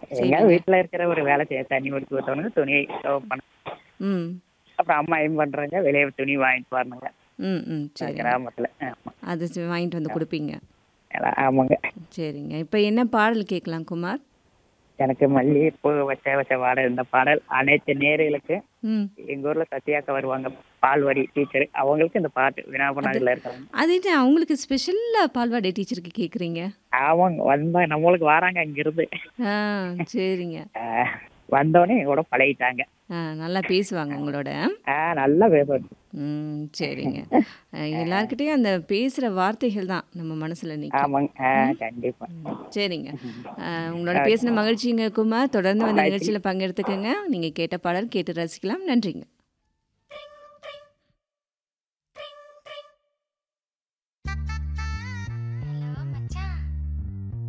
எங்க செய்வீங்க? வீட்டுல இருக்கிற ஒரு வேலை செய்ய தண்ணி ஊற்றி ஊற்றணுங்க துணி பண்ண ம். அப்புறம் அம்மா ஏன் பண்றாங்க வெளியே துணி வாங்கிட்டு வரணுங்க ம், ம். சரிங்க. கிராமத்துல ஆமா அது ஸ் வாங்கிட்டு வந்து குடுப்பீங்க. எல்லாம் ஆமாங்க சரிங்க. இப்ப என்ன பாடல் கேட்கலாம் குமார்? எனக்கு மல்லிகைப்பூ வச்ச வச்ச பாடல் இந்த பாடல் அனைத்து நேர்களுக்கு ம். எங்க ஊர்ல சத்யாக்கா வருவாங்க பால்வாடி டீச்சர் அவங்களுக்கு இந்த பாட்டு அது வினாபநாடுல இருக்காங்க அது என்ன அவங்களுக்கு ஸ்பெஷலா பால்வாடி டீச்சருக்கு கேட்குறீங்க? அவங்க வந்தா நம்மளுக்கு வராங்க அங்கிருந்து ஆ சரிங்க. ஆஹ் வந்தோடனே எங்க கூட பழகிட்டாங்க ஆ நல்லா பேசுவாங்க உங்களோட. ஆஹ் நல்லா பேசுவாங்க ம் சரிங்க. அ எல்லார்கிட்டயும் அந்த பேசுற வார்த்தைகள் தான் நம்ம மனசுல நிக்கும். ஆமாங்க ஆஹ் ம். கண்டிப்பா ம். சரிங்க. அ உங்களோட பேசின மகிழ்ச்சிங்க குமார். தொடர்ந்து வந்து நன்றி நிகழ்ச்சியில பங்கெடுத்துக்கங்க. நீங்க கேட்ட பாடல் கேட்டு ரசிக்கலாம். நன்றிங்க.